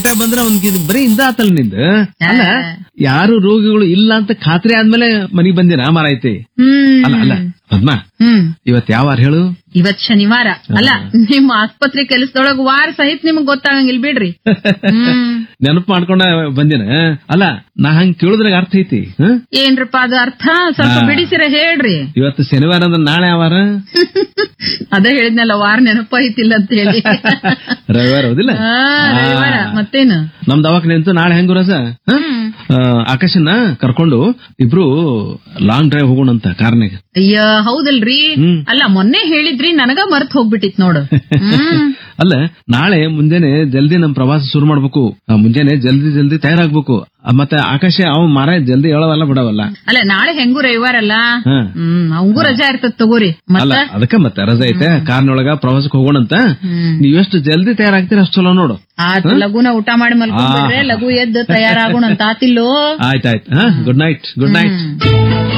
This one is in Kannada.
ಬಂದ್ರ ಅವ್ನಿಗೆ ಇದು ಬರೀ ಇಂದ ಆತಲ್ ನಿಂದ ಅಲ್ಲ ಯಾರು ರೋಗಿಗಳು ಇಲ್ಲ ಅಂತ ಖಾತ್ರಿ ಆದ್ಮೇಲೆ ಮನಿಗ್ ಬಂದಿನ ಮಾರಾಯ್ತಿ ಅಲ್ಲ ಅಲ್ಲ ಹ್ಮ್ ಪದ್ಮ ಹ್ಮ್ ಇವತ್ ಯಾವ ವಾರ ಹೇಳು ಇವತ್ ಶನಿವಾರ ಅಲ್ಲ ನಿಮ್ ಆಸ್ಪತ್ರೆ ಕೆಲಸದೊಳಗ ವಾರ ಸಹಿತ ನಿಮಗ್ ಗೊತ್ತಾಗಂಗಿಲ್ ಬಿಡ್ರಿ ಹ್ಮ್ ನೆನಪು ಮಾಡ್ಕೊಂಡ ಬಂದಿನ ಅಲ್ಲ ನಾ ಹಂಗ್ ಕೇಳುದ್ರಾಗ ಅರ್ಥ ಐತಿ ಹ? ಏನ್ರಪ್ಪ ಅದು ಅರ್ಥ ಸ್ವಲ್ಪ ಹಾ. ಬಿಡಿಸಿರ ಹೇಳ್ರಿ ಇವತ್ತು ಶನಿವಾರ ಅಂದ್ರೆ ನಾಳೆ ಯಾವ ವಾರ ಅದೇ ಹೇಳಿದ್ನಲ್ಲ ವಾರ ನೆನಪಾಯ್ತಿಲ್ಲ ಅಂತ ಹೇಳಿ ರವಿವಾರ ಹೌದಿಲ್ಲ ಹಾ, ರವಿವಾರ ಮತ್ತೇನು ನಮ್ ದವಾಖಾನೆ ಅಂತೂ ನಾಳೆ ಹೆಂಗು ರಸ ಹ? ಹ್ಮ್ ಆ, ಆಕಾಶನ ಕರ್ಕೊಂಡು ಇಬ್ರು ಲಾಂಗ್ ಡ್ರೈವ್ ಹೋಗೋಣಂತ ಕಾರ್ನಾಗ ಅಯ್ಯ ಹೌದಲ್ರಿ ಹ್ಮ್. ಅಲ್ಲ ಮೊನ್ನೆ ಹೇಳಿದ್ರಿ ನನಗ ಮರ್ತ್ ಹೋಗ್ಬಿಟ್ಟಿತ್ ನೋಡು ಹ್ಮ್ ಅಲ್ಲ ನಾಳೆ ಮುಂಜಾನೆ ಜಲ್ದಿ ನಮ್ ಪ್ರವಾಸ ಶುರು ಮಾಡ್ಬೇಕು ಆ, ಮುಂಜಾನೆ ಜಲ್ದಿ ಜಲ್ದಿ ತಯಾರಾಗ್ಬೇಕು ಆ, ಮತ್ತೆ ಆಕಾಶ ಅವ ಮಾರ ಜಲ್ದಿ ಹೇಳವಲ್ಲ ಬಿಡವಲ್ಲ ಅಲ್ಲ ನಾಳೆ ಹೆಂಗೂ ರವಿವಾರ ಅಲ್ಲ ಹ. ಹ್ಮ್ ಅವಂಗೂ ರಜಾ ಇರ್ತದ ತಗೋರಿ ಅಲ್ಲ ಮತ್ತ ಅದಕ್ಕ ಮತ್ತೆ ರಜೆ ಐತೆ ಕಾರ್ನೊಳಗ ಪ್ರವಾಸಕ್ಕೆ ಹೋಗೋಣಂತ ಹ್ಮ್ ನೀವ್ ಎಷ್ಟು ಜಲ್ದಿ ತಯಾರಾಗ್ತೀರ ಅಷ್ಟು ಚಲೋ ನೋಡು ಆತ್ ಲಗುನ ಊಟ ಮಾಡಿ ಮಲ್ಕೊಂಡ್ಬಿಟ್ರೆ ಆ. ಲಘು ಎದ್ದು ತಯಾರಾಗೋಣ ಅಂತ ಆತಿಲ್ಲೋ ಆಯ್ತಾಯ್ತು ಹಾ ಗುಡ್ ನೈಟ್ ಗುಡ್ ನೈಟ್ ಹ್ಮ್.